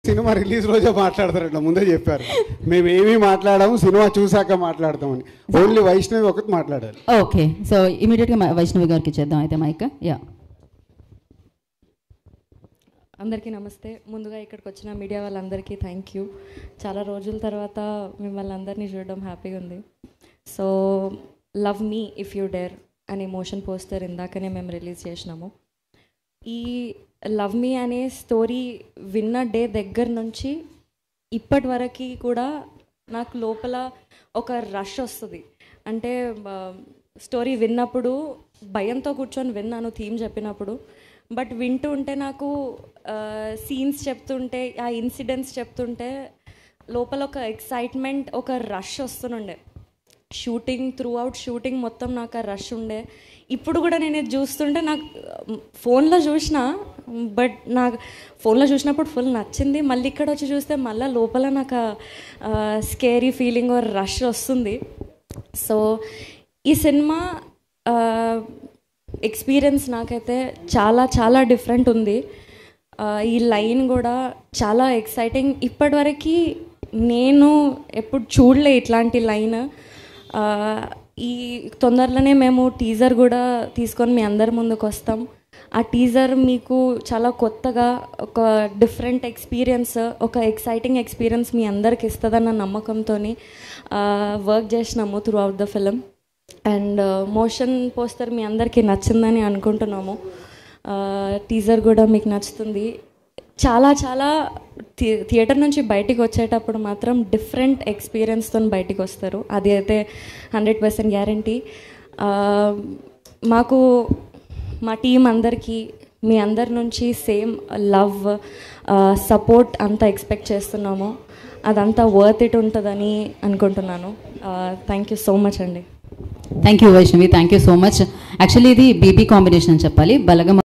cinema release రోజే మాట్లాడతారట ముందే చెప్పారు మేము ఏమీ మాట్లాడాము సినిమా చూసాక మాట్లాడతామని ఓన్లీ వైష్ణవి ఒకటి మాట్లాడాలి ఓకే సో ఇమీడియట్గా వైష్ణవి గారికి చేద్దాం అయితే మైక్ యా అందరికీ నమస్తే ముందుగా ఇక్కడికి వచ్చిన మీడియా వాళ్ళందరికీ థ్యాంక్ యూ చాలా రోజుల తర్వాత మిమ్మల్ని అందరినీ చూడడం హ్యాపీగా ఉంది so love me if you dare అనే మోషన్ పోస్టర్ ఇందాకనే మేము రిలీజ్ చేసినాము ఈ లవ్ మీ అనే స్టోరీ విన్న డే దగ్గర నుంచి ఇప్పటి వరకు కూడా నాకు లోపల ఒక రష్ వస్తుంది అంటే స్టోరీ విన్నప్పుడు భయంతో కూర్చొని విన్నాను థీమ్ చెప్పినప్పుడు బట్ వింటూ ఉంటే నాకు సీన్స్ చెప్తుంటే ఆ ఇన్సిడెంట్స్ చెప్తుంటే లోపల ఒక ఎక్సైట్మెంట్ ఒక రష్ వస్తుండే షూటింగ్ త్రూ అవుట్ షూటింగ్ మొత్తం నాకు ఆ రష్ ఉండే ఇప్పుడు కూడా నేను ఇది చూస్తుంటే నాకు ఫోన్లో చూసిన బట్ నాకు ఫోన్లో చూసినప్పుడు ఫుల్ నచ్చింది మళ్ళీ ఇక్కడ వచ్చి చూస్తే మళ్ళీ లోపల నాకు స్కేరీ ఫీలింగ్ రష్ వస్తుంది సో ఈ సినిమా ఎక్స్పీరియన్స్ నాకైతే చాలా చాలా డిఫరెంట్ ఉంది ఆ, ఈ లైన్ కూడా చాలా ఎక్సైటింగ్ ఇప్పటివరకు నేను ఎప్పుడు చూడలే ఇట్లాంటి లైన్ ఆ, ఈ తొందరలోనే మేము టీజర్ కూడా తీసుకొని మీ అందరి ముందుకు వస్తాం ఆ టీజర్ మీకు చాలా కొత్తగా ఒక డిఫరెంట్ ఎక్స్పీరియన్స్ ఒక ఎక్సైటింగ్ ఎక్స్పీరియన్స్ మీ అందరికి ఇస్తుందన్న నమ్మకంతో వర్క్ చేసినాము throughout the film and motion poster మీ అందరికీ నచ్చిందని అనుకుంటున్నాము టీజర్ కూడా మీకు నచ్చుతుంది చాలా చాలా థి- థియేటర్ నుంచి బయటికి వచ్చేటప్పుడు మాత్రం డిఫరెంట్ ఎక్స్పీరియన్స్తో బయటికి వస్తారు అది అయితే హండ్రెడ్ పర్సెంట్ గ్యారంటీ మాకు మా టీం అందరికీ మీ అందరి నుంచి సేమ్ లవ్ సపోర్ట్ అంతా ఎక్స్పెక్ట్ చేస్తున్నాము అదంతా వర్త్ ఇట్ ఉంటుందని అనుకుంటున్నాను థ్యాంక్ యూ సో మచ్ అండి thank you Vaishnavi thank you so much actually ఇది బీబీ కాంబినేషన్ అని చెప్పాలి బలగం